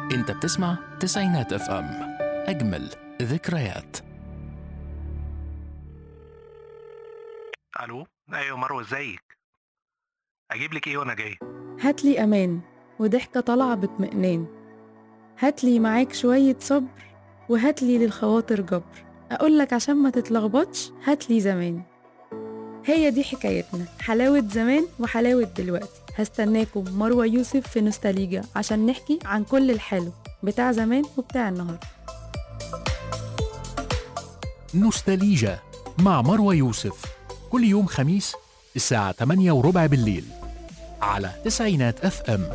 انت بتسمع تسعينات اف ام اجمل ذكريات الو ايوه مروه ازيك اجيب لك ايه وانا جاي هاتلي أمان وضحكة طالعة باطمئنان هاتلي معاك شوية صبر وهاتلي للخواطر جبر أقولك عشان ما تتلخبطش هاتلي زمان هي دي حكايتنا حلاوة زمان وحلاوة دلوقتي هستناكم مروة يوسف في نوستاليجا عشان نحكي عن كل الحلو بتاع زمان وبتاع النهاردة نوستاليجا مع مروة يوسف كل يوم خميس الساعة 8 وربع بالليل على تسعينات اف ام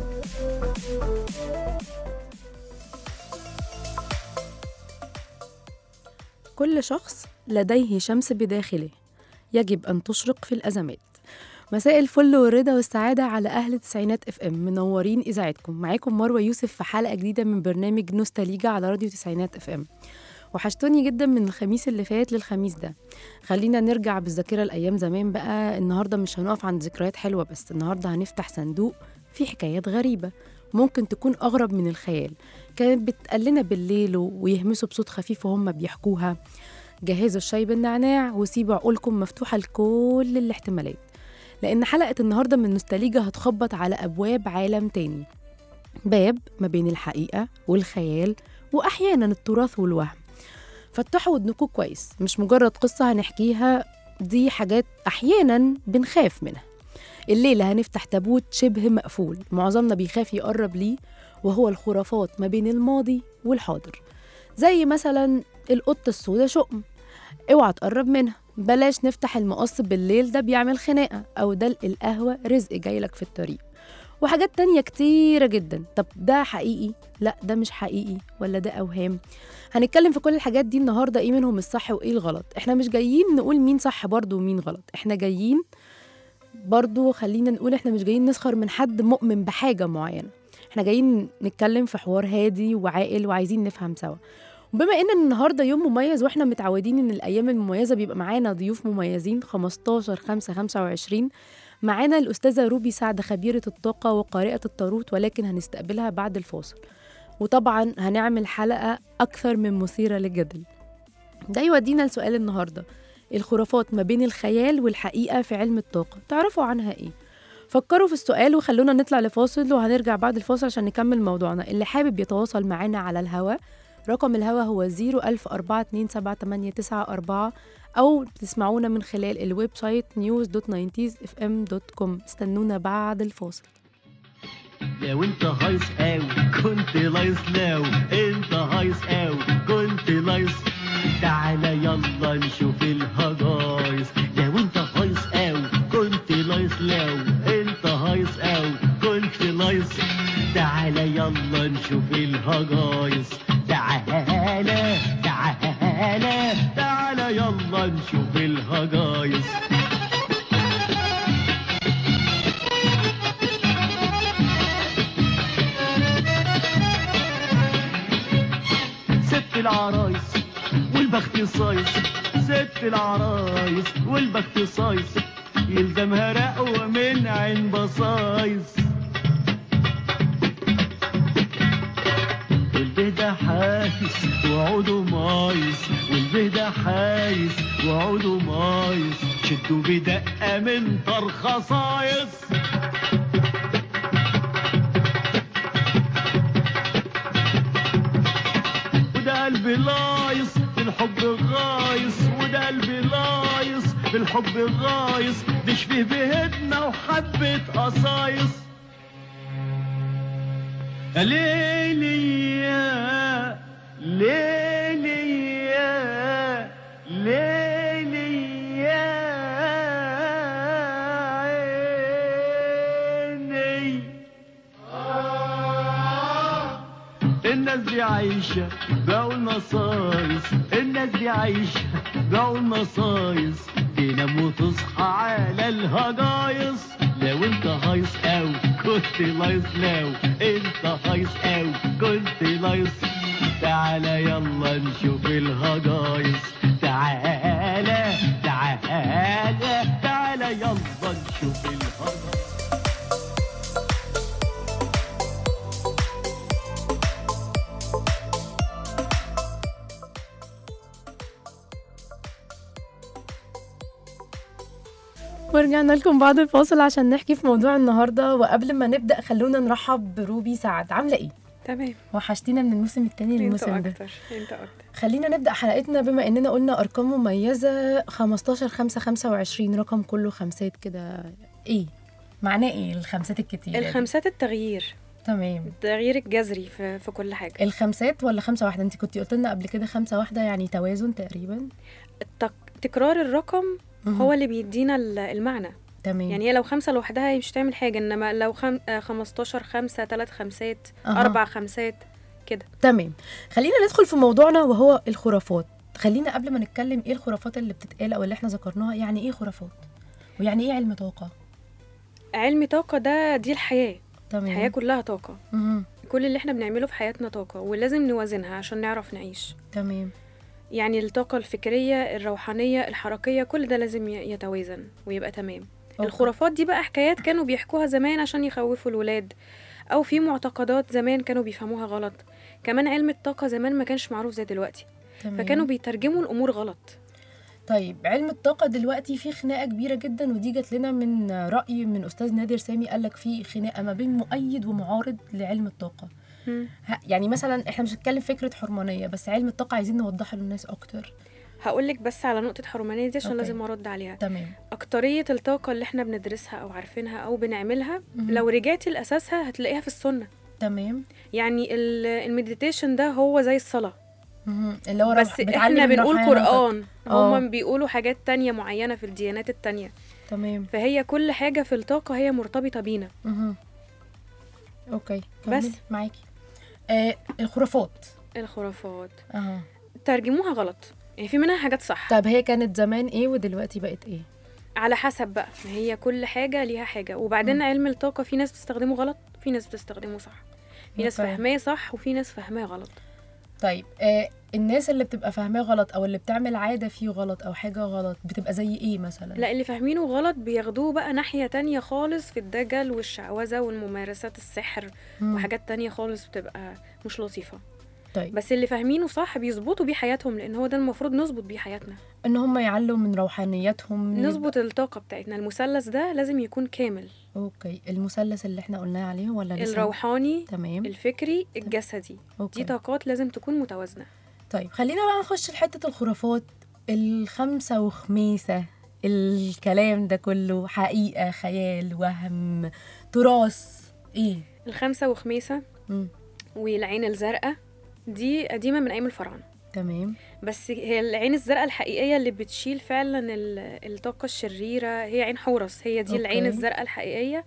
كل شخص لديه شمس بداخله يجب أن تشرق في الأزمات مساء الفل والرضا والسعادة على أهل تسعينات اف ام منورين إذاعتكم معاكم مروة يوسف في حلقة جديدة من برنامج نوستاليجا على راديو تسعينات اف ام وحشتوني جدا من الخميس اللي فات للخميس ده خلينا نرجع بالذاكرة لأيام زمان بقى النهاردة مش هنقف عند ذكريات حلوة بس النهاردة هنفتح صندوق فيه حكايات غريبة ممكن تكون أغرب من الخيال كانت بتقلنا بالليل ويهمسوا بصوت خفيف وهم بيحكوها جهزوا الشاي بالنعناع وسيبوا عقولكم مفتوحة لكل الاحتمالات لأن حلقة النهاردة من نوستاليجا هتخبط على أبواب عالم تاني باب ما بين الحقيقة والخيال وأحيانا التراث والوهم فتحوا ودنكم كويس مش مجرد قصة هنحكيها دي حاجات أحيانا بنخاف منها الليلة هنفتح تابوت شبه مقفول معظمنا بيخاف يقرب ليه وهو الخرافات ما بين الماضي والحاضر زي مثلا القطة السوداء شؤم اوعى تقرب منها بلاش نفتح المقص بالليل ده بيعمل خناقة أو دلق القهوة رزق جايلك في الطريق وحاجات تانية كتيرة جدا طب ده حقيقي؟ لا ده مش حقيقي ولا ده أوهام هنتكلم في كل الحاجات دي النهاردة ايه منهم الصح وايه الغلط احنا مش جايين نقول مين صح برضه ومين غلط احنا جايين برضه خلينا نقول احنا مش جايين نسخر من حد مؤمن بحاجة معينة احنا جايين نتكلم في حوار هادي وعاقل وعايزين نفهم سوا وبما ان النهارده يوم مميز واحنا متعودين ان الايام المميزه بيبقى معانا ضيوف مميزين 15 5 25 معانا الاستاذه روبي سعد خبيره الطاقه وقارئه الطاروت ولكن هنستقبلها بعد الفاصل وطبعا هنعمل حلقه اكثر من مثيره للجدل ده يودينا لسؤال النهارده الخرافات ما بين الخيال والحقيقه في علم الطاقه تعرفوا عنها ايه فكروا في السؤال وخلونا نطلع لفاصل وهنرجع بعد الفاصل عشان نكمل موضوعنا اللي حابب يتواصل معانا على الهواء رقم الهوا هو 010427894 أو بتسمعونا من خلال الويب سايت news.90sfm.com استنونا بعد الفاصل لو انت هايص قوي كنت لايص لو انت هايص قوي كنت لايص تعالى يلا نشوف الهجايص لو انت هايص قوي كنت لايص لو انت هايص قوي كنت لايص تعالى يلا نشوف الهجايص تعالى تعالى تعالى يلا نشوف الهجايص ست العرايس والبخت صايص ست العرايس والبخت صايص يلزمها رقوة من عين بصايص والبهدة حايس وعوده مايس والبهدة حايس وعوده مايس شدوا بدقة من طرخة صايص وده قلبي لايص في الحب غايص وده قلبي لايص في الحب غايص نشبه بهدنا وحبة قصايص يا ليلي يا ليلي يا ليلي يا عيني الناس دي عايشة بقوا النصايص الناس دي عايشة بقوا النصايص تنام وتصحى على الهجايص لو انت هايص اوي كنت لايص لو انت هايص اوي كنت لايص تعالى يلا نشوف الهجايص تعالى تعالى تعالى يلا نشوف الهجايص ورجعنا لكم بعد الفاصل عشان نحكي في موضوع النهارده وقبل ما نبدا خلونا نرحب بروبي سعد عامله ايه تمام وحشتينا من الموسم الثاني انت للموسم ده اكتر انت اكتر خلينا نبدا حلقتنا بما اننا قلنا ارقام مميزه 15 5 25 رقم كله خمسات كده ايه معناه ايه الخمسات الكتير الخمسات التغيير تمام التغيير الجذري في, في كل حاجه الخمسات ولا خمسه واحده انت كنتي قلت لنا قبل كده خمسه واحده يعني توازن تقريبا التك... تكرار الرقم مهم. هو اللي بيدينا ال- المعنى تمام يعني هي لو خمسة لوحدها هي مش تعمل حاجة انما لو خم... آه، 15 خمسة ثلاث خمسات أها. اربع خمسات كده تمام خلينا ندخل في موضوعنا وهو الخرافات خلينا قبل ما نتكلم ايه الخرافات اللي بتتقال او اللي احنا ذكرناها يعني ايه خرافات ويعني ايه علم طاقه علم طاقة ده دي الحياة تمام الحياة كلها طاقة مهم. كل اللي احنا بنعمله في حياتنا طاقة ولازم نوازنها عشان نعرف نعيش تمام يعني الطاقة الفكرية الروحانية الحركية كل ده لازم ي- يتوازن ويبقى تمام أوكي. الخرافات دي بقى حكايات كانوا بيحكوها زمان عشان يخوفوا الولاد أو في معتقدات زمان كانوا بيفهموها غلط كمان علم الطاقة زمان ما كانش معروف زي دلوقتي تمام فكانوا بيترجموا الأمور غلط طيب علم الطاقة دلوقتي في خناقة كبيرة جدا ودي جات لنا من رأي من أستاذ نادر سامي قال لك في خناقة ما بين مؤيد ومعارض لعلم الطاقة مم. ه- يعني مثلا احنا مش هنتكلم فكرة حرمانية بس علم الطاقة عايزين نوضحه للناس أكتر هقولك بس على نقطة حرمانية دي عشان أوكي. لازم أرد عليها تمام أكترية الطاقة اللي احنا بندرسها أو عارفينها أو بنعملها مهم. لو رجعتي لأساسها هتلاقيها في السنة تمام يعني ال- المديتيشن ده هو زي الصلاة مهم. اللي هو بس روح- بتعلم احنا بنقول الروحانية نقطة. قرآن آه. هما بيقولوا حاجات تانية معينة في الديانات التانية تمام فهي كل حاجة في الطاقة هي مرتبطة بينا مهم. اوكي بس. كملي، معاكي آه الخرافات الخرافات اه ترجموها غلط يعني في منها حاجات صح طب هي كانت زمان ايه ودلوقتي بقت ايه على حسب بقى ما هي كل حاجة ليها حاجة وبعدين مم. علم الطاقة في ناس بتستخدمه غلط في ناس بتستخدمه صح في ناس أوكي. فاهماه صح وفي ناس فاهماه غلط طيب آه الناس اللي بتبقى فاهماه غلط او اللي بتعمل عاده فيه غلط او حاجه غلط بتبقى زي ايه مثلا لا اللي فاهمينه غلط بياخدوه بقى ناحية تانية خالص في الدجل والشعوذة والممارسات السحر مم. وحاجات تانية خالص بتبقى مش لطيفة طيب بس اللي فاهمينه صح بيظبطوا بيه حياتهم لان هو ده المفروض نظبط بيه حياتنا ان هم يعلوا من روحانيتهم يبقى- نظبط الطاقة بتاعتنا المثلث ده لازم يكون كامل اوكي المثلث اللي احنا قلناه عليه ولا لسه الروحاني تمام الفكري الجسدي اوكي دي طاقات لازم تكون متوازنة طيب خلينا بقى نخش لحته الخرافات الخمسه وخميسه الكلام ده كله حقيقه خيال وهم تراث ايه الخمسة وخميسة مم. والعين الزرقاء دي قديمة من أيام الفراعنة تمام بس هي العين الزرقاء الحقيقية اللي بتشيل فعلا ال- الطاقة الشريرة هي عين حورس هي دي العين أوكي. الزرقاء الحقيقية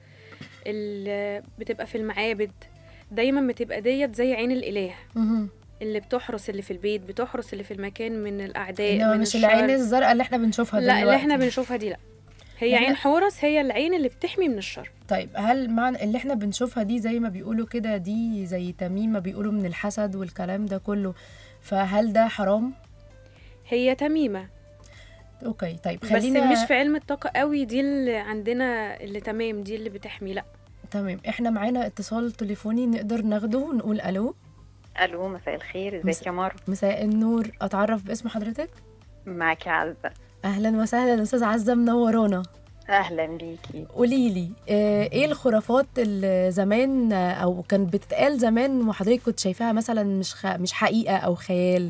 اللي بتبقى في المعابد دايما بتبقى ديت زي عين الإله مهم. اللي بتحرس اللي في البيت بتحرس اللي في المكان من الأعداء انما من مش الشر. العين الزرقاء اللي احنا بنشوفها لا دلوقتي اللي احنا بنشوفها دي لا هي إحنا- عين حورس هي العين اللي بتحمي من الشر طيب هل معنى اللي احنا بنشوفها دي زي ما بيقولوا كده دي زي تميمة بيقولوا من الحسد والكلام ده كله فهل ده حرام؟ هي تميمة اوكي طيب بس خلينا مش في علم الطاقة قوي دي اللي عندنا اللي تمام دي اللي بتحمي لا تمام احنا معانا اتصال تليفوني نقدر ناخده ونقول الو الو مساء الخير مس- ازيك يا مارو مساء النور اتعرف باسم حضرتك معاكي عزة اهلا وسهلا استاذ عزه منورانا اهلا بيكي قولي لي اه ايه الخرافات اللي زمان آه، او كانت بتتقال زمان وحضرتك كنت شايفاها مثلا مش خ... مش حقيقه او خيال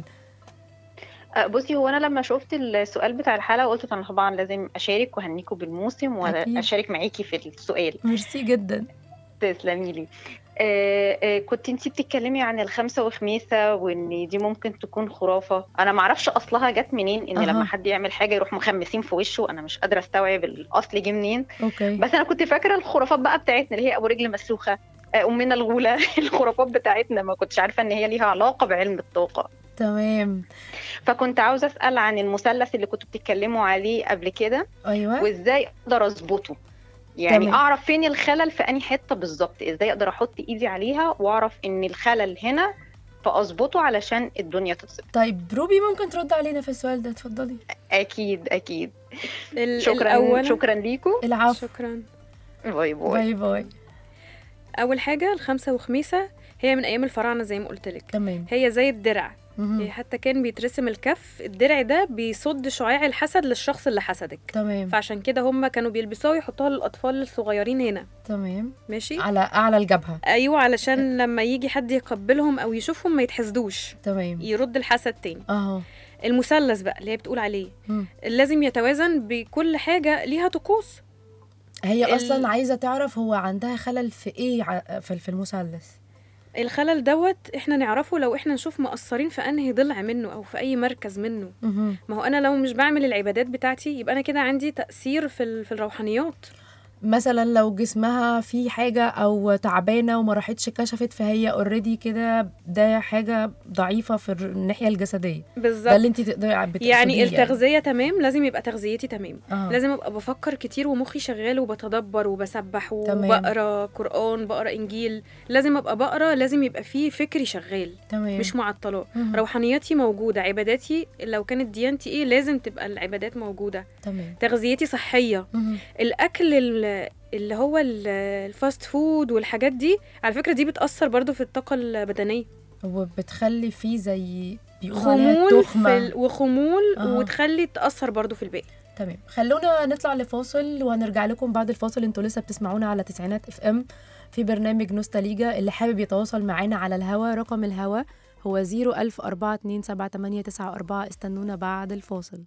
أه، بصي هو انا لما شفت السؤال بتاع الحلقه قلت انا طبعا لازم اشارك وهنيكوا بالموسم أكيد. واشارك معاكي في السؤال ميرسي جدا تسلمي لي آه، آه، كنت انتي بتتكلمي عن الخمسة وخميسة وان دي ممكن تكون خرافة انا معرفش اصلها جت منين ان أها. لما حد يعمل حاجة يروح مخمسين في وشه انا مش قادرة استوعب الاصل جه منين اوكي بس انا كنت فاكره الخرافات بقى بتاعتنا اللي هي ابو رجل مسلوخه آه، امنا الغوله الخرافات بتاعتنا ما كنتش عارفه ان هي ليها علاقه بعلم الطاقه تمام فكنت عاوزه اسال عن المثلث اللي كنتوا بتتكلموا عليه قبل كده ايوه وازاي اقدر اظبطه يعني تمام. اعرف فين الخلل في انهي حته بالظبط ازاي اقدر احط ايدي عليها واعرف ان الخلل هنا فاظبطه علشان الدنيا تظبط طيب روبي ممكن ترد علينا في السؤال ده اتفضلي اكيد اكيد ال- شكرا الأول شكرا ليكم العفو شكرا باي باي باي باي أول حاجة الخمسة وخميسة هي من أيام الفراعنة زي ما قلت لك تمام هي زي الدرع مهم. يعني حتى كان بيترسم الكف الدرع ده بيصد شعاع الحسد للشخص اللي حسدك تمام فعشان كده هم كانوا بيلبسوها ويحطوها للاطفال الصغيرين هنا تمام ماشي على اعلى الجبهه ايوه علشان لما يجي حد يقبلهم او يشوفهم ما يتحسدوش تمام يرد الحسد تاني اهو المثلث بقى اللي هي بتقول عليه مم. لازم يتوازن بكل حاجه ليها طقوس هي ال- اصلا عايزه تعرف هو عندها خلل في ايه ع- في في المثلث الخلل دوت احنا نعرفه لو احنا نشوف مقصرين في انهي ضلع منه او في اي مركز منه مهم. ما هو انا لو مش بعمل العبادات بتاعتي يبقى انا كده عندي تاثير في ال- في الروحانيات مثلا لو جسمها فيه حاجه او تعبانه وما راحتش كشفت فهي اوريدي كده ده حاجه ضعيفه في الر- الناحيه الجسديه ده بالظبط اللي انت تقدري بتقصديه يعني التغذيه تمام لازم يبقى تغذيتي تمام آه. لازم ابقى بفكر كتير ومخي شغال وبتدبر وبسبح تمام. وبقرا قران بقرا انجيل لازم ابقى بقرا لازم يبقى فيه فكري شغال تمام مش معطلات مهم. روحانياتي موجوده عباداتي لو كانت ديانتي ايه لازم تبقى العبادات موجوده تمام تغذيتي صحيه مهم. الاكل ال- اللي هو ال- الفاست فود والحاجات دي على فكره دي بتاثر برضو في الطاقه البدنيه وبتخلي فيه زي بيقولوا عليها خمول في تخمه ال... وخمول أها. وتخلي تاثر برضو في الباقي تمام خلونا نطلع لفاصل وهنرجع لكم بعد الفاصل انتوا لسه بتسمعونا على تسعينات اف ام في برنامج نوستاليجا اللي حابب يتواصل معانا على الهوا رقم الهوا هو 010427889 استنونا بعد الفاصل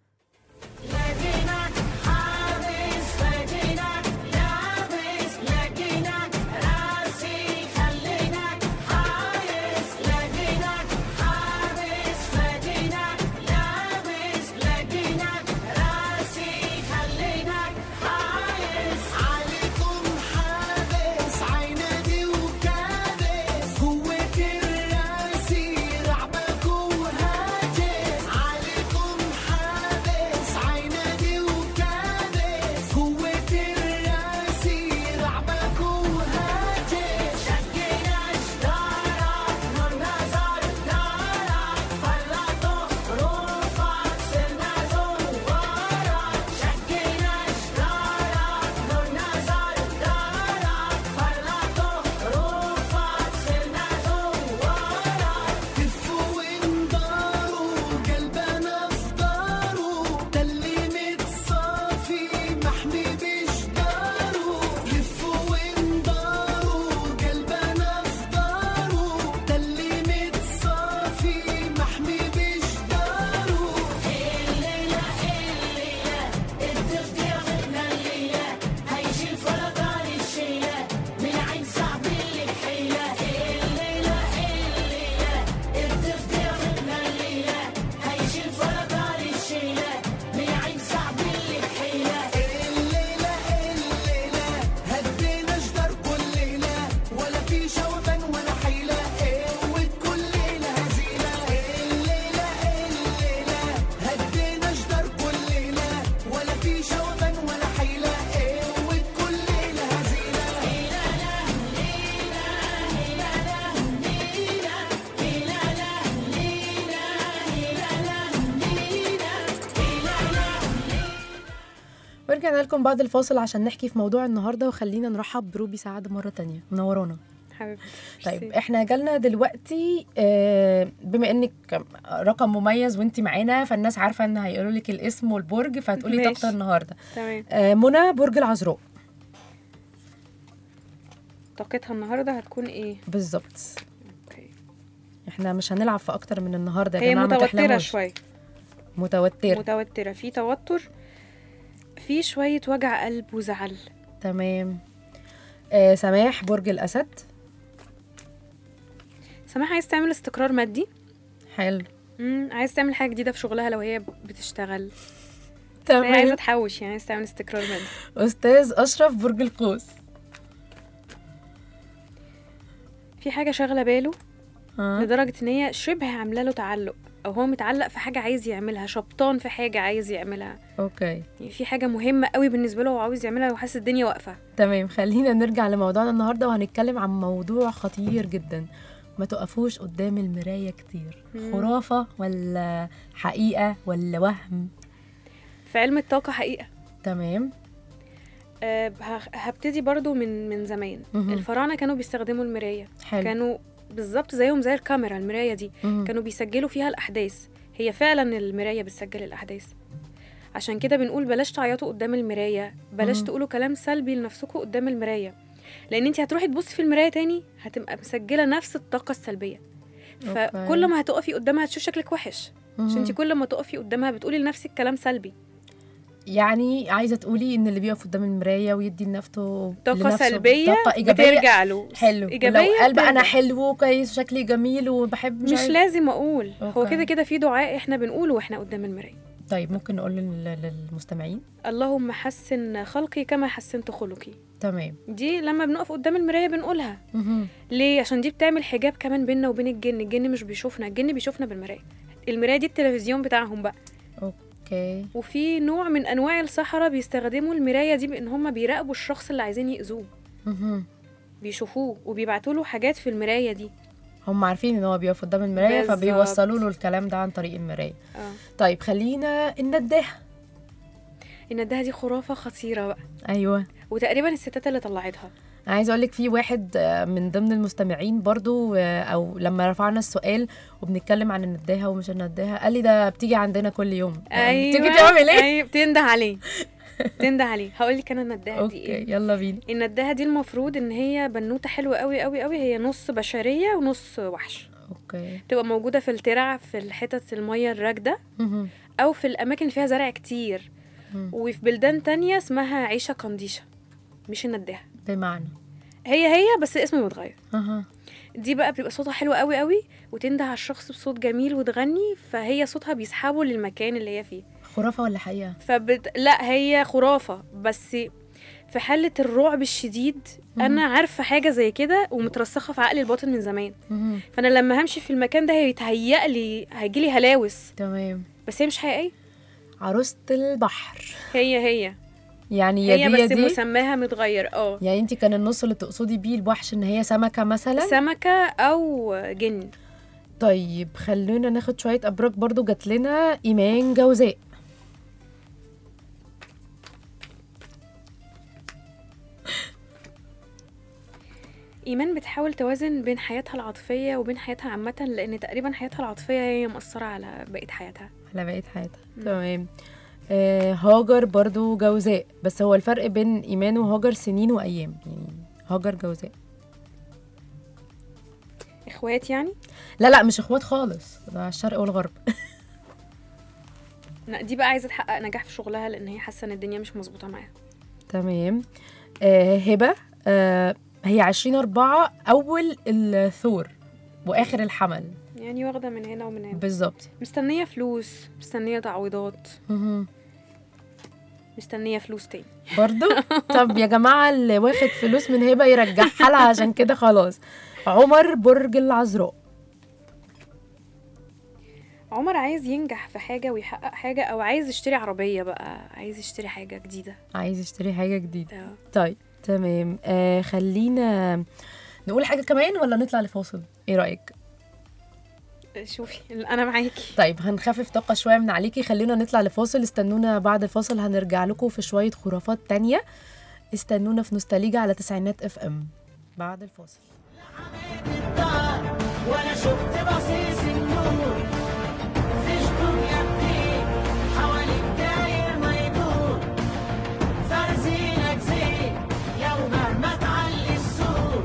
عليكم حابس عينادي وكابس قوة الراسي رعبك وهاجس عليكم حابس عينادي وكابس قوة الراسي رعبك وهاجس شكينا جدارك نور نظر دارك فلطوا روفك سرنا زوارك شكينا جدارك نور نظر دارك فلطوا روفك سرنا زوارك كفوا وانضاروا قلبنا في داره تلي متصافي محمي بجداره كفوا وانضاروا قلبنا في داره تلي متصافي محمي بجداره الليلة الليلة التغدية غدنا الليلة هيجي الفرقان الشيلة من عين صعب اللي حيلة الليلة الليلة التغدية غدنا الليلة هيجي الفرقان الشيلة من عين صعب اللي حيلة الليلة الليلة هدينا جدار كل ليلة ولا في شوبان ولا حيلة قوة كل ليلة هزيلة الليلة الليلة هدينا جدار كل ليلة ولا في شوبان ولا حيلة قوة كل ليلة هزيلة ورجعنا لكم بعد الفاصل عشان نحكي في موضوع النهارده وخلينا نرحب بروبي سعد مره تانية منورانا حبيبتي طيب ميرسي. احنا جالنا دلوقتي آه، بما انك رقم مميز وانت معانا فالناس عارفه ان هيقولوا لك الاسم والبرج فهتقولي ماشي. طاقتها النهارده تمام آه، منى برج العذراء طاقتها النهارده هتكون ايه بالظبط اوكي احنا مش هنلعب في اكتر من النهارده يا هي جماعه ما متوتره تحلموش. شويه متوتر متوتره في توتر في شويه وجع قلب وزعل تمام آه سماح برج الاسد سماح عايز تعمل استقرار مادي حلو امم عايز تعمل حاجه جديده في شغلها لو هي بتشتغل هي عايزه تمام تحوش يعني عايزه تعمل استقرار مادي استاذ اشرف برج القوس في حاجه شاغله باله ها لدرجه ان هي شبه عامله له تعلق او هو متعلق في حاجه عايز يعملها شبطان في حاجه عايز يعملها اوكي يعني في حاجه مهمه قوي بالنسبه له وعاوز يعملها وحاسس الدنيا واقفه تمام خلينا نرجع لموضوعنا النهارده وهنتكلم عن موضوع خطير جدا ما تقفوش قدام المراية كتير مم. خرافة ولا حقيقة ولا وهم في علم الطاقه حقيقه تمام أه ه- هبتدي برضو من من زمان مهم. الفراعنه كانوا بيستخدموا المرايه حلو كانوا بالظبط زيهم زي الكاميرا المرايه دي مهم. كانوا بيسجلوا فيها الاحداث هي فعلا المرايه بتسجل الاحداث عشان كده بنقول بلاش تعيطوا قدام المرايه بلاش مم. تقولوا كلام سلبي لنفسكم قدام المرايه لان انت هتروحي تبصي في المرايه تاني هتبقى مسجله نفس الطاقه السلبيه أوكي. فكل ما هتقفي قدامها هتشوف شكلك وحش عشان مهم. انت كل ما تقفي قدامها بتقولي لنفسك كلام سلبي يعني عايزه تقولي ان اللي بيقف قدام المرايه ويدي لنفسه طاقه لنفسه سلبيه طاقه ايجابيه بترجع له حلو ايجابيه لو قال بقى انا بترجع. حلو وكويس وشكلي جميل وبحب مش, مش عارف- لازم اقول هو أوكي. كده كده في دعاء احنا بنقوله واحنا قدام المرايه طيب ممكن نقول لل- للمستمعين اللهم حسن خلقي كما حسنت خلقي تمام دي لما بنقف قدام المرايه بنقولها مهم. ليه عشان دي بتعمل حجاب كمان بيننا وبين الجن الجن مش بيشوفنا الجن بيشوفنا بالمرايه المرايه دي التلفزيون بتاعهم بقى اوكي وفي نوع من انواع السحرة بيستخدموا المرايه دي بان هم بيراقبوا الشخص اللي عايزين يأذوه مهم. بيشوفوه وبيبعتوا له حاجات في المرايه دي هم عارفين ان هو بيقف قدام المرايه بالظبط. فبيوصلوا له الكلام ده عن طريق المرايه اه طيب خلينا النداهه الندهه دي خرافه خطيره بقى ايوه وتقريبا الستات اللي طلعتها انا عايزه اقول لك في واحد آه، من ضمن المستمعين برضو آه، او لما رفعنا السؤال وبنتكلم عن النداهه ومش النداهه قال لي ده بتيجي عندنا كل يوم يعني بتيجي تعمل ايه ايوه بتنده عليه تنده عليه هقول لك انا الندهه دي اوكي ايه يلا بينا الندهه دي المفروض ان هي بنوته حلوه قوي قوي قوي هي نص بشريه ونص وحش اوكي بتبقى موجوده في الترع في الحتت الميه الراكده مهم. او في الاماكن اللي فيها زرع كتير مم. وفي بلدان تانية اسمها عيشه قنديشه مش الندهه بمعنى هي هي بس الاسم متغير اها دي بقى بتبقى صوتها حلو قوي قوي وتنده على الشخص بصوت جميل وتغني فهي صوتها بيسحبه للمكان اللي هي فيه خرافه ولا حقيقه فبت... لا هي خرافة بس في حالة الرعب الشديد أنا عارفة حاجة زي كده ومترسخة في عقلي الباطن من زمان مهم. فأنا لما همشي في المكان ده هيتهيأ لي هيجيلي هلاوس تمام بس هي مش حقيقية عروسه البحر هي هي يعني يا هي دي يا بس دي مسماها متغير اه يعني انت كان النص اللي تقصدي بيه الوحش ان هي سمكه مثلا سمكة أو جن طيب خلونا ناخد شويه ابراج برضو جات لنا ايمان جوزاء إيمان بتحاول توازن بين حياتها العاطفية وبين حياتها عامة لأن تقريبا حياتها العاطفية هي مأثرة على بقية حياتها على بقيه حياتها تمام آه هاجر برضو جوزاء بس هو الفرق بين ايمان وهاجر سنين وايام يعني هاجر جوزاء إخوات يعني لا لا مش اخوات خالص ده على الشرق والغرب لا دي بقى عايزة تحقق نجاح في شغلها لأن هي حاسة إن الدنيا مش مظبوطة معاها تمام آه هبه آه هي عشرين أربعة أول الثور وآخر الحمل يعني واخدة من هنا ومن هنا بالظبط مستنية فلوس مستنية تعويضات مهم. مستنية فلوس تاني برضو طب يا جماعة اللي واخد فلوس من هبة يرجعها لها عشان كده خلاص عمر برج العذراء عمر عايز ينجح في حاجة ويحقق حاجة أو عايز يشتري عربية بقى عايز يشتري حاجة جديدة عايز يشتري حاجة جديدة ده طيب تمام آه خلينا نقول حاجة كمان ولا نطلع لفاصل ايه رأيك شوفي أنا معاكي طيب هنخفف طاقة شوية من عليكي خلينا نطلع لفاصل استنونا بعد الفاصل هنرجع لكم في شوية خرافات تانية استنونا في نوستاليجا على تسعينات اف ام بعد الفاصل وانا شفت بصيص النور فيش دنيا بتيك حواليك داير ما يدور فرزينك زين لو مهما تعلي السور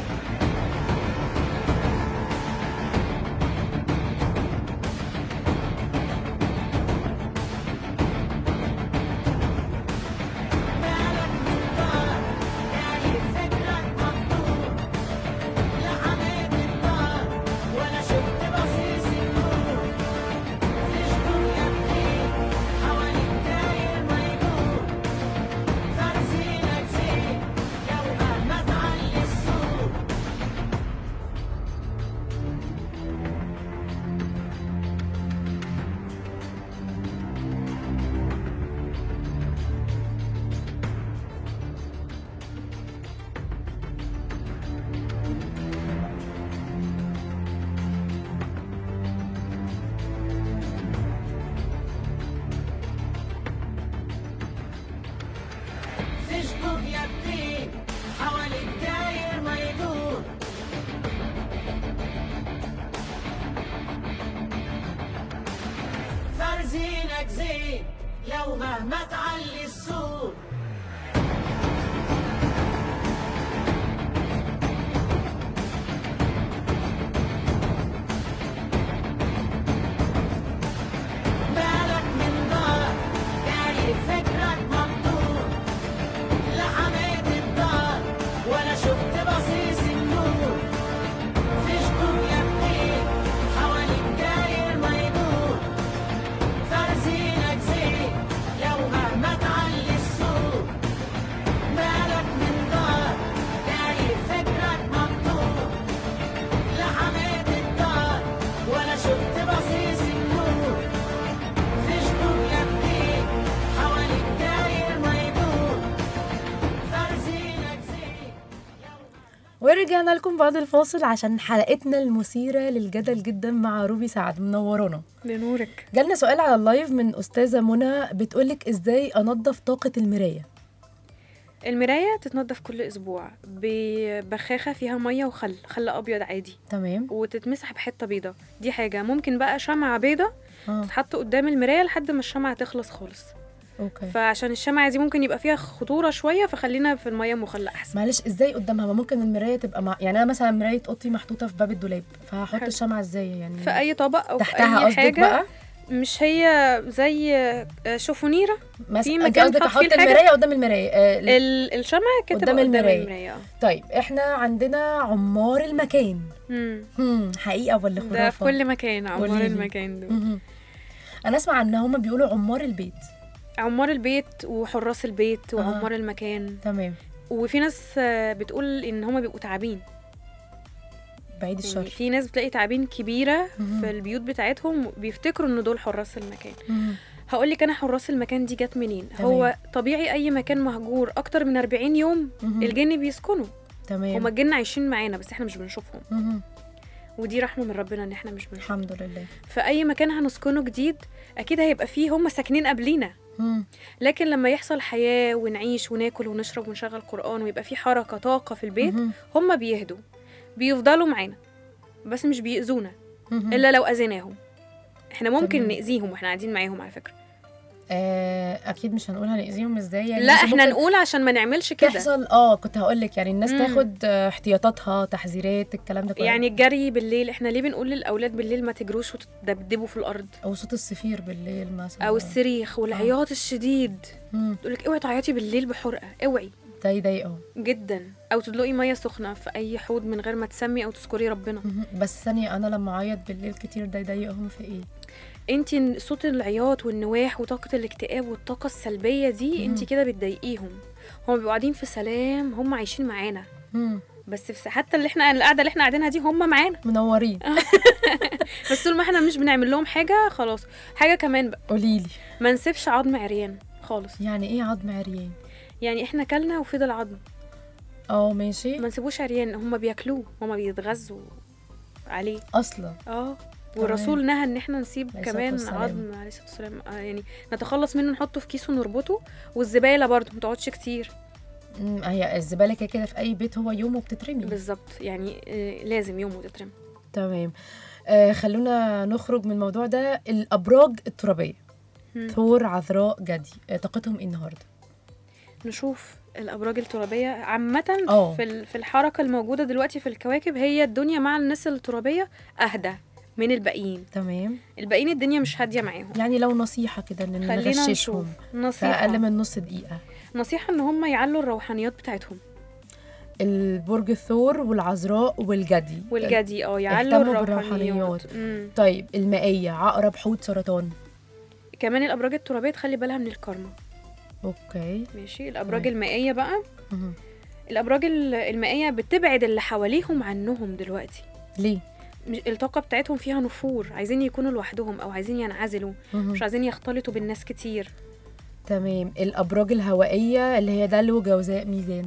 بالك من دار جاي فكرك مقدور لحميت النار وانا شفت بصيص النور لو مهما تعلي الصوت بالك من دارك جاي فكرك مقطوع لحميت الدار ولا شفت بصيص النور فيش دنيا بخير حواليك داير ما يدور فرزينك زين لو مهما تعلي الصوت بالك من دار جاي فكرك مقطوع لحميت الدار ولا شفت بصيص النور فيش دنيا بخير حواليك داير ما يدور فرزينك زين ورجعنا لكم بعد الفاصل عشان حلقتنا المثيرة للجدل جدا مع روبي سعد منورانا بنورك جالنا سؤال على اللايف من أستاذة منى بتقولك إزاي أنظف طاقة المراية المراية تتنضف كل أسبوع ببخاخة فيها مية وخل خل أبيض عادي تمام وتتمسح بحتة بيضة دي حاجة ممكن بقى شمعة بيضة اه تتحط قدام المراية لحد ما الشمعة تخلص خالص اوكي فعشان الشمعة دي ممكن يبقى فيها خطورة شوية فخلينا في المية مخلة أحسن معلش ازاي قدامها ما ممكن المرايه تبقى مع يعني انا مثلا مرايه اوضتي محطوطه في باب الدولاب فهحط حلو. الشمعه ازاي يعني في أي طبق أو في تحتها أي قصدك حاجة بقى مش هي زي آه، شوفونيرة مثلا انت مكان قصدك تحط فيه احط الحاجة؟ المرايه قدام المرايه آه ال- ال- الشمعة كانت قدام تبقى قدام المراية. المراية آه. طيب احنا عندنا عمار المكان مم. هم حقيقه ولا ده خرافه في كل مكان عمار قوليلي. المكان ده مهم. انا اسمع ان هم بيقولوا عمار البيت عمار البيت وحراس البيت وعمار المكان تمام وفي ناس آه، بتقول ان هما بيبقوا تعابين بعيد يعني الشر في ناس بتلاقي تعابين كبيره مهم. في البيوت بتاعتهم بيفتكروا ان دول حراس المكان مهم. هقول لك انا حراس المكان دي جت منين تمام. هو طبيعي اي مكان مهجور اكتر من 40 يوم مهم. الجن بيسكنوا تمام هما الجن عايشين معانا بس احنا مش بنشوفهم مهم. ودي رحمه من ربنا ان احنا مش بنشوفهم الحمد لله في اي مكان هنسكنه جديد اكيد هيبقى فيه هما ساكنين قبلينا مم. لكن لما يحصل حياة ونعيش وناكل ونشرب ونشغل قرآن ويبقى في حركة طاقة في البيت مهم. هم بيهدوا بيفضلوا معانا بس مش بيأذونا مهم. إلا لو أذيناهم احنا ممكن تمام. نأذيهم واحنا قاعدين معاهم على فكرة آه اكيد مش هنقول هنأذيهم ازاي يعني لا بس احنا ممكن نقول عشان ما نعملش كده تحصل اه كنت هقول لك يعني الناس مم. تاخد آه، احتياطاتها تحذيرات الكلام ده كله يعني الجري بالليل احنا ليه بنقول للأولاد بالليل ما تجروش وتدبدبوا في الأرض او صوت الصفير بالليل مثلا أو الصريخ والعياط الشديد مم. تقولك اوعي تعيطي بالليل بحرقة اوعي ده يضايقهم جدا أو تدلقي مية سخنة في أي حوض من غير ما تسمي أو تذكري ربنا مهم. بس ثانية أنا لما أعيط بالليل كتير ده يضايقهم في إيه؟ انت صوت العياط والنواح وطاقة الاكتئاب والطاقة السلبية دي انت كده بتضايقيهم هم بيبقوا قاعدين في سلام هم عايشين معانا مم. بس في حتى اللي احنا القعدة اللي احنا قاعدينها دي هم معانا منورين بس طول ما احنا مش بنعمل لهم حاجة خلاص حاجة كمان بقى قوليلي ما نسيبش عظم عريان خالص يعني إيه عظم عريان؟ يعني احنا كلنا وفضل عظم اه ماشي ما نسيبوش عريان هم بياكلوه هم بيتغذوا عليه أصلا اه والرسول نهى ان احنا نسيب عليه الصلاة كمان والسلام. عظم عليه الصلاه والسلام آه يعني نتخلص منه نحطه في كيس ونربطه والزباله برضه ما تقعدش كتير مم، هي الزبالة كده كده في أي بيت هو يوم وبتترمي بالظبط يعني آه لازم يوم وتترمي تمام آه خلونا نخرج من الموضوع ده الأبراج الترابية مم. ثور عذراء جدي آه طاقتهم إيه النهاردة؟ نشوف الابراج الترابيه عامه اه. في ال- في الحركه الموجوده دلوقتي في الكواكب هي الدنيا مع الناس الترابيه اهدى من الباقيين تمام الباقيين الدنيا مش هاديه معاهم يعني لو نصيحة كده إن خلينا نشوف نغششهم في نصيحه أقل من نص دقيقة نصيحه ان هم يعلوا الروحانيات بتاعتهم البرج الثور والعذراء والجدي والجدي اه يعلوا اهتموا الروحانيات بالروحانيات. مم. طيب المائية عقرب حوت سرطان كمان الابراج الترابيه تخلي بالها من الكارما اوكي ماشي الابراج تمام. المائيه بقى مهم. الابراج ال- المائيه بتبعد اللي حواليهم عنهم دلوقتي ليه مش- الطاقه بتاعتهم فيها نفور عايزين يكونوا لوحدهم او عايزين ينعزلوا مهم. مش عايزين يختلطوا بالناس كتير تمام الابراج الهوائيه اللي هي دلو جوزاء ميزان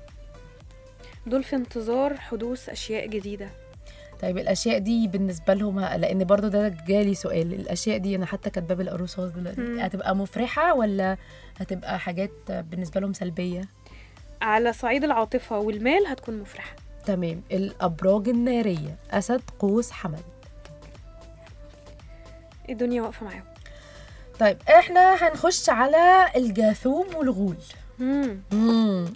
دول في انتظار حدوث اشياء جديده طيب الاشياء دي بالنسبه لهم ه- لان برضو ده جالي سؤال الاشياء دي انا حتى كاتباه بالقروصات دلوقتي مم. هتبقى مفرحه ولا هتبقى حاجات بالنسبه لهم سلبيه على صعيد العاطفه والمال هتكون مفرحه تمام الابراج الناريه اسد قوس حمل الدنيا واقفه معاهم طيب احنا هنخش على الجاثوم والغول مم. امم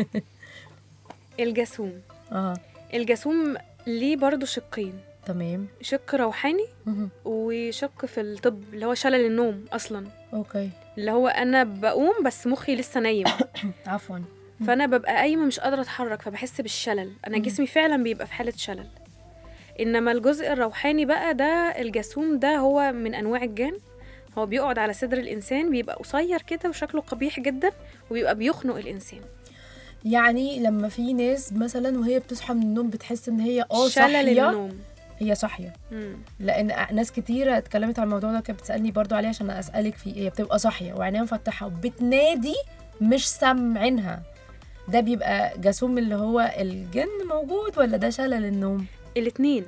الجاسوم اه الجاسوم ليه برضو شقين تمام شق روحاني مهم. وشق في الطب اللي هو شلل النوم اصلا اوكي اللي هو انا بقوم بس مخي لسه نايم عفوا فانا ببقى قايمه مش قادره اتحرك فبحس بالشلل انا مم. جسمي فعلا بيبقى في حاله شلل انما الجزء الروحاني بقى ده الجاسوم ده هو من انواع الجان هو بيقعد على صدر الانسان بيبقى قصير كده وشكله قبيح جدا وبيبقى بيخنق الانسان يعني لما في ناس مثلا وهي بتصحى من النوم بتحس ان هي اه شلل صاحيه النوم هي صاحيه مم. لان ناس كتيره اتكلمت عن الموضوع ده كانت بتسالني برضو عليه عشان اسالك فيه هي بتبقى صاحيه وعينيها مفتحه وبتنادي مش سامعينها ده بيبقى جاسوم اللي هو الجن موجود ولا ده شلل النوم الاتنين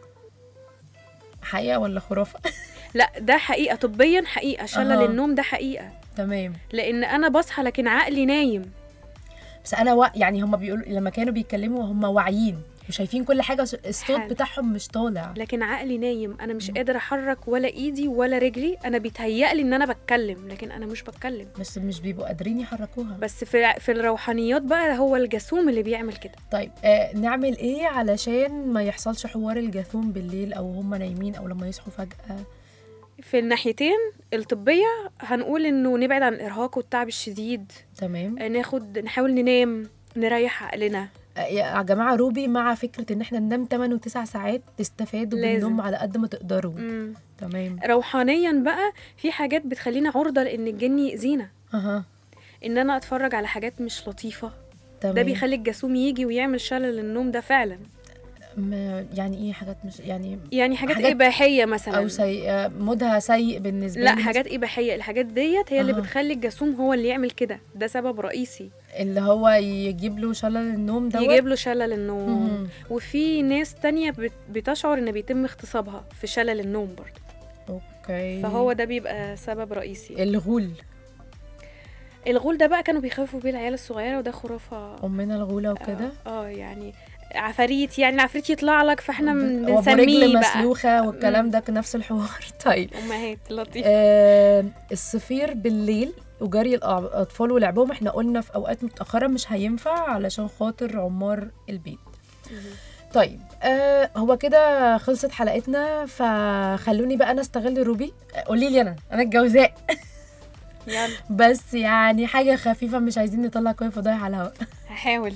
حقيقه ولا خرافه لا ده حقيقه طبيا حقيقه شلل أها. النوم ده حقيقه تمام لان انا بصحى لكن عقلي نايم بس انا و... يعني هم بيقولوا لما كانوا بيتكلموا هم واعيين وشايفين كل حاجه الصوت حاجة. بتاعهم مش طالع لكن عقلي نايم انا مش قادره احرك ولا ايدي ولا رجلي انا بيتهيألي ان انا بتكلم لكن انا مش بتكلم بس مش بيبقوا قادرين يحركوها بس في في الروحانيات بقى هو الجاسوم اللي بيعمل كده طيب آه نعمل ايه علشان ما يحصلش حوار الجاثوم بالليل او هم نايمين او لما يصحوا فجاه في الناحيتين الطبيه هنقول انه نبعد عن الارهاق والتعب الشديد تمام ناخد نحاول ننام نريح عقلنا آه، يا جماعه روبي مع فكره ان احنا ننام 8 و9 ساعات تستفادوا لازم. بالنوم على قد ما تقدروا مم. تمام روحانيا بقى في حاجات بتخلينا عرضه لان الجن يأذينا اها ان انا اتفرج على حاجات مش لطيفه تمام ده بيخلي الجاسوم يجي ويعمل شلل النوم ده فعلا ما يعني ايه حاجات مش يعني يعني حاجات, حاجات- اباحيه مثلا او سيء آه، مودها سيء بالنسبه لا لي حاجات اباحيه الحاجات ديت هي اللي أها. بتخلي الجاسوم هو اللي يعمل كده ده سبب رئيسي اللي هو يجيب له شلل النوم دوت يجيب له شلل النوم مهم. وفي ناس تانية بت- بتشعر ان بيتم اغتصابها في شلل النوم برضه اوكي فهو ده بيبقى سبب رئيسي الغول الغول ده بقى كانوا بيخافوا بيه العيال الصغيره وده خرافه امنا الغوله وكده اه, آه يعني عفاريت يعني العفريت يطلع لك فاحنا من- وابو رجل بنسميه بقى مسلوخه والكلام ده نفس الحوار طيب امهات لطيفه آه الصفير بالليل وجري الاطفال ولعبهم احنا قلنا في اوقات متاخره مش هينفع علشان خاطر عمار البيت طيب آه هو كده خلصت حلقتنا فخلوني بقى انا استغل روبي آه، قولي لي انا انا الجوزاء يلا بس يعني حاجه خفيفه مش عايزين نطلع كوي فضايح على الهواء هحاول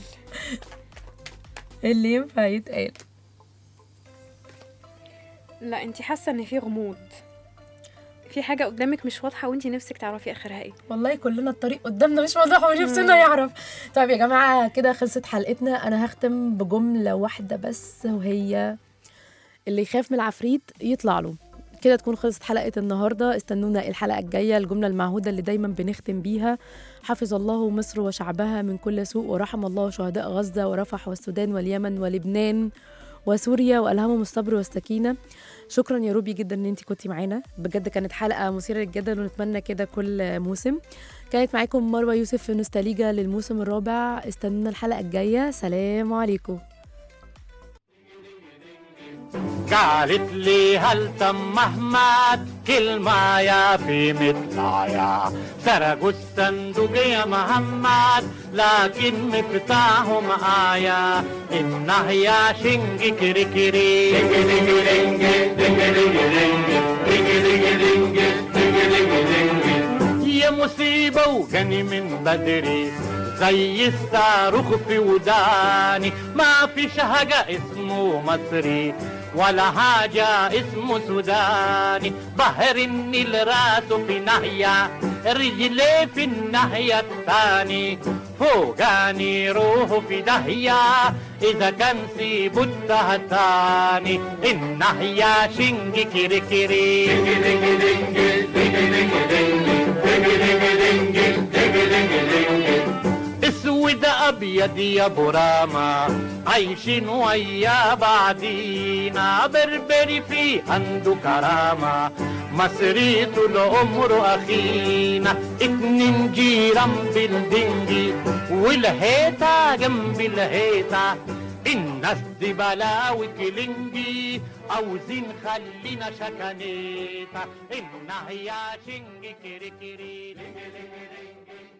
اللي ينفع يتقال لا انت حاسه ان في غموض في حاجه قدامك مش واضحه وانت نفسك تعرفي اخرها ايه والله كلنا الطريق قدامنا مش واضح ونفسنا يعرف طيب يا جماعة كده خلصت حلقتنا أنا هختم بجملة واحدة بس وهي اللي يخاف من العفريت يطلع له كده تكون خلصت حلقة النهاردة استنونا الحلقة الجاية الجملة المعهودة اللي دايما بنختم بيها حفظ الله مصر وشعبها من كل سوء ورحم الله شهداء غزة ورفح والسودان واليمن ولبنان وسوريا والهمهم الصبر والسكينه شكرا يا روبي جدا ان انت كنتي معانا بجد كانت حلقه مثيره للجدل ونتمنى كده كل موسم كانت معاكم مروه يوسف في نوستاليجا للموسم الرابع استنونا الحلقه الجايه سلام عليكم قالت لي هل تم احمد كلمة يا في مطلعيا سرقوا الصندوق يا محمد لكن مفتاحه معايا إنه يا شنج كري كري يا مصيبة وجاني من بدري زي الصاروخ في وداني ما فيش حاجة اسمه مصري ولا حاجة اسمه سوداني بحر النيل راسه في ناحية رجليه في الناحية الثاني فوقاني روحه في داهية إذا كان سيبو التهتاني الناحية شنج كيري كيري اسود ابيض يا براما عايشين ويا بعدينا بربري في عنده كرامة مصري طول عمره اخينا اتنين جيران بالدنجي والهيتا جنب الهيتا الناس زبالة وكلنجي عاوزين خلينا شكانيتا إنها يا شنجي كيري كيري لينجي لينجي لينجي